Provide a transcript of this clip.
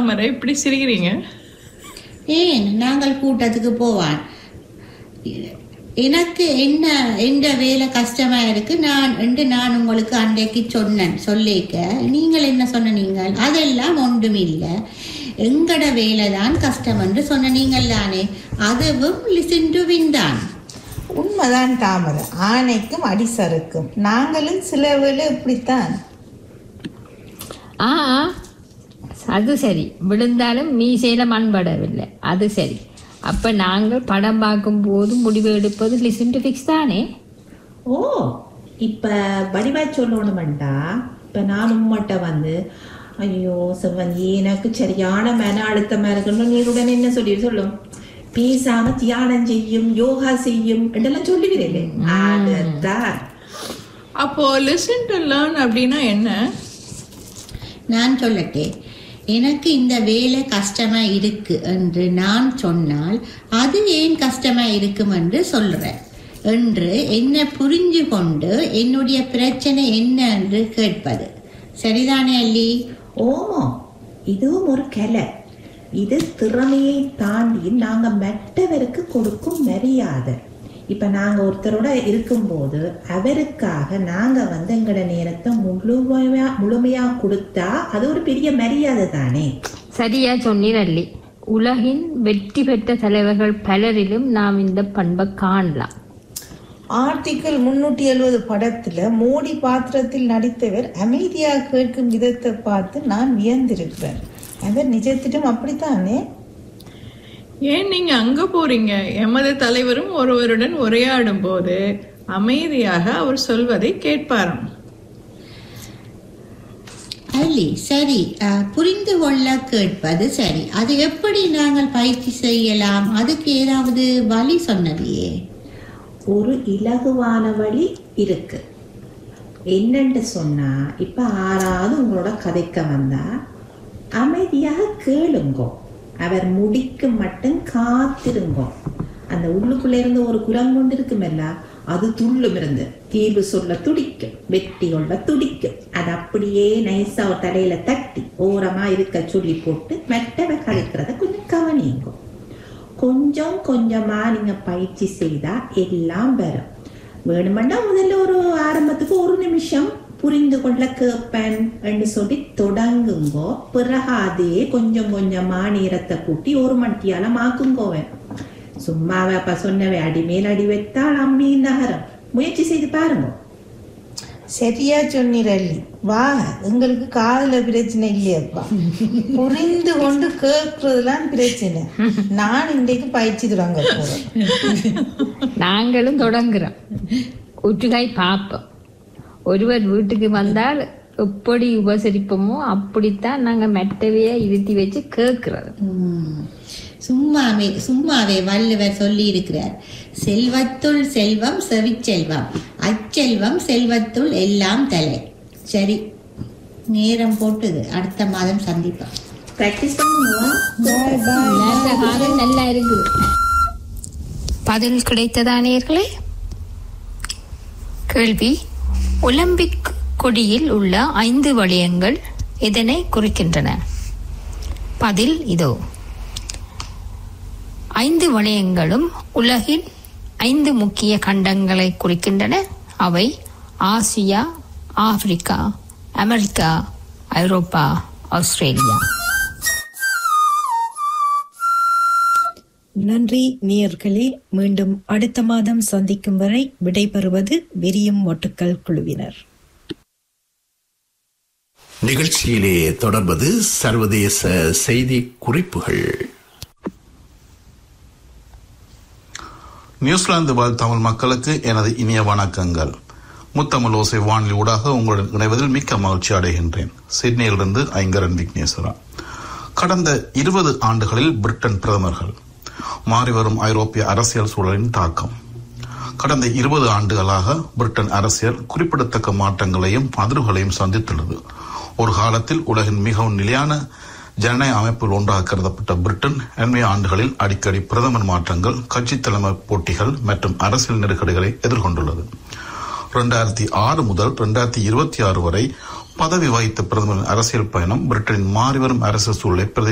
தாமரை இப்படி சிரிக்கிறீங்க ஏன் நாங்கள் கூட்டத்துக்கு போவான் எனக்கு என்ன எந்த வேலை கஷ்டமா இருக்கு நான் என்று நான் உங்களுக்கு அன்றைக்கு சொன்னேன் சொல்லிக்க நீங்கள் என்ன சொன்னீங்க அதெல்லாம் ஒன்றுமில்லை எங்கட வேலை தான் கஷ்டம் என்று சொன்னீங்கள் தானே அதுவும் லிசன் டு வின் தான் உண்மைதான் தாமரை ஆணைக்கும் அடிசறுக்கும் நாங்களும் சில வேளை இப்படித்தான் ஆ ஆ, அது சரி விழுந்தாலும் மீசையில மண்படவில்லை அது சரி அப்ப நாங்கள் படம் பார்க்கும்போது முடிவு எடுப்பது லிசன் டு ஃபிக்ஸ் தானே ஓ இப்ப வடிவா சொல்லணுமெண்டா இப்ப நான் உம்மட்ட வந்து ஐயோ செவ்வந்தி எனக்கு சரியான மன அழுத்தமா இருக்குன்னு நீ உடனே என்ன சொல்லி சொல்லும் பேசாம தியானம் செய்யும் யோகா செய்யும் என்றெல்லாம் சொல்லுவீரே அதுதான் அப்போ லிசன் டு லேர்ன் அப்படின்னா என்ன நான் சொல்லட்டே எனக்கு இந்த வேலை கஷ்டமா இருக்கு என்று நான் சொன்னால் அது ஏன் கஷ்டமா இருக்கும் என்று சொல்றேன் என்று என்னை புரிஞ்சு கொண்டு என்னுடைய பிரச்சனை என்ன என்று கேட்பது சரிதானே அல்லி ஓமோ இதுவும் ஒரு கலை இது திறமையை தாண்டி நாங்க மற்றவருக்கு கொடுக்கும் மரியாதை இப்ப நாங்க ஒருத்தரோட இருக்கும்போது அவருக்காக நாங்க வந்து எங்களோட நேரத்தை முழுமையா முழுமையா கொடுத்தா அது ஒரு பெரிய மரியாதை தானே சரியா சொன்னீர் அல்லி உலகின் வெற்றி பெற்ற தலைவர்கள் பலரிலும் நாம் இந்த பண்பை காணலாம் ஆர்டிகிள் முன்னூற்றி எழுபது படத்துல மோடி பாத்திரத்தில் நடித்தவர் அமைதியா கேட்கும் விதத்தை பார்த்து நான் வியந்திருக்கிறேன் அவர் நிஜத்திலும் அப்படித்தானே ஏன் நீங்க அங்க போறீங்க எமது தலைவரும் ஒருவருடன் உரையாடும் போது அமைதியாக அவர் சொல்வதை கேட்பாராம் அல்லி சரி அஹ், புரிந்து கொள்ள கேட்பது சரி அது எப்படி நாங்கள் பயிற்சி செய்யலாம் அதுக்கு ஏதாவது வழி சொன்னதையே ஒரு இலகுவான வழி இருக்கு என்னன்னு சொன்னா இப்ப ஆறாவது உங்களோட கதைக்க வந்தா அமைதியாக கேளுங்கோ அவர் முடிக்கும் மட்டும் காத்திருங்கோ அந்த உள்ளுக்குள்ள இருந்து ஒரு குரல் கொண்டு இருக்குமல்ல அது துள்ளும் இருந்து தீர்வு சொல்ல துடிக்கும் வெற்றி கொள்ள துடிக்கும் அது அப்படியே நைஸா ஒரு தலையில தட்டி ஓரமா இருக்க சொல்லி போட்டு மெட்டவை கழிக்கிறத கொஞ்சம் கவனிங்கோ கொஞ்சம் கொஞ்சமா நீங்க பயிற்சி செய்தா எல்லாம் வரும் வேணுமெண்டா முதல்ல ஒரு ஆரம்பத்துக்கு ஒரு நிமிஷம் புரிந்து கொள்ள கேட்பேன் என்று சொல்லி தொடங்குங்கோ பிறகு அதே கொஞ்சம் கொஞ்சமா நேரத்தை கூட்டி ஒரு மணித்தியால மாக்குங்கோவேன் சும்மாவே அப்ப சொன்னவே அடிமேல் அடி வைத்தால் அம்மி நகரம் முயற்சி செய்து பாருங்க சரியா சொன்னீர் அல்லி வா எங்களுக்கு காதுல பிரச்சனை இல்லையப்பா புரிந்து கொண்டு கேட்கறதுலாம் பிரச்சனை நான் இன்றைக்கு பயிற்சி தொடங்க போறேன் நாங்களும் தொடங்குறோம் ஒற்றுகாய் பார்ப்போம் ஒருவர் வீட்டுக்கு வந்தால் எப்படி உபசரிப்போமோ அப்படித்தான் நாங்க மெட்டவையை இருத்தி வச்சு கேட்கறது ம். சும்மாவே சும்மாவே வள்ளுவர் சொல்லி இருக்கிறார் செல்வத்துள் செல்வம் செவிச்செல்வம் அச்செல்வம் செல்வத்துள் எல்லாம் தலை சரி நேரம் போட்டுது அடுத்த மாதம் சந்திப்போம் பிராக்டிஸ் பண்ணுவோம் நல்ல காலம் நல்லா இருக்குது பதில் கிடைத்ததா நேர்களே கேள்வி ஒலிம்பிக் கொடியில் உள்ள ஐந்து வளையங்கள் எதனை குறிக்கின்றன பதில் இதோ ஐந்து வளையங்களும் உலகின் ஐந்து முக்கிய கண்டங்களை குறிக்கின்றன அவை ஆசியா ஆப்பிரிக்கா அமெரிக்கா ஐரோப்பா ஆஸ்திரேலியா நன்றி நேயர்களே மீண்டும் அடுத்த மாதம் சந்திக்கும் வரை விடைபெறுவது விரியும் மொட்டுக்கள் குழுவினர் நிகழ்ச்சியிலே தொடர்வது சர்வதேச செய்தி குறிப்புகள் நியூசிலாந்து வாழ் தமிழ் மக்களுக்கு எனது இனிய வணக்கங்கள் முத்தமிழ் ஓசை வானொலி ஊடாக உங்களுடன் இணைவதில் மிக்க மகிழ்ச்சி அடைகின்றேன் சிட்னியிலிருந்து ஐங்கரன் விக்னேஸ்வரா கடந்த இருபது ஆண்டுகளில் பிரிட்டன் பிரதமர்கள் மாறிவரும் ஐரோப்பிய அரசியல் சூழலின் தாக்கம் கடந்த இருபது ஆண்டுகளாக பிரிட்டன் அரசியல் குறிப்பிடத்தக்க மாற்றங்களையும் அதிர்வுகளையும் சந்தித்துள்ளது ஒரு காலத்தில் உலகின் மிகவும் நிலையான ஜனநாயக அமைப்பில் ஒன்றாக கருதப்பட்ட பிரிட்டன் அண்மைய ஆண்டுகளில் அடிக்கடி பிரதமர் மாற்றங்கள் கட்சி தலைமை போட்டிகள் மற்றும் அரசியல் நெருக்கடிகளை எதிர்கொண்டுள்ளது இரண்டாயிரத்தி ஆறு முதல் இரண்டாயிரத்தி இருபத்தி ஆறு வரை பதவி வகித்த பிரதமரின் அரசியல் பயணம் பிரிட்டனின் மாறிவரும் அரசியல் சூழலை பிரதி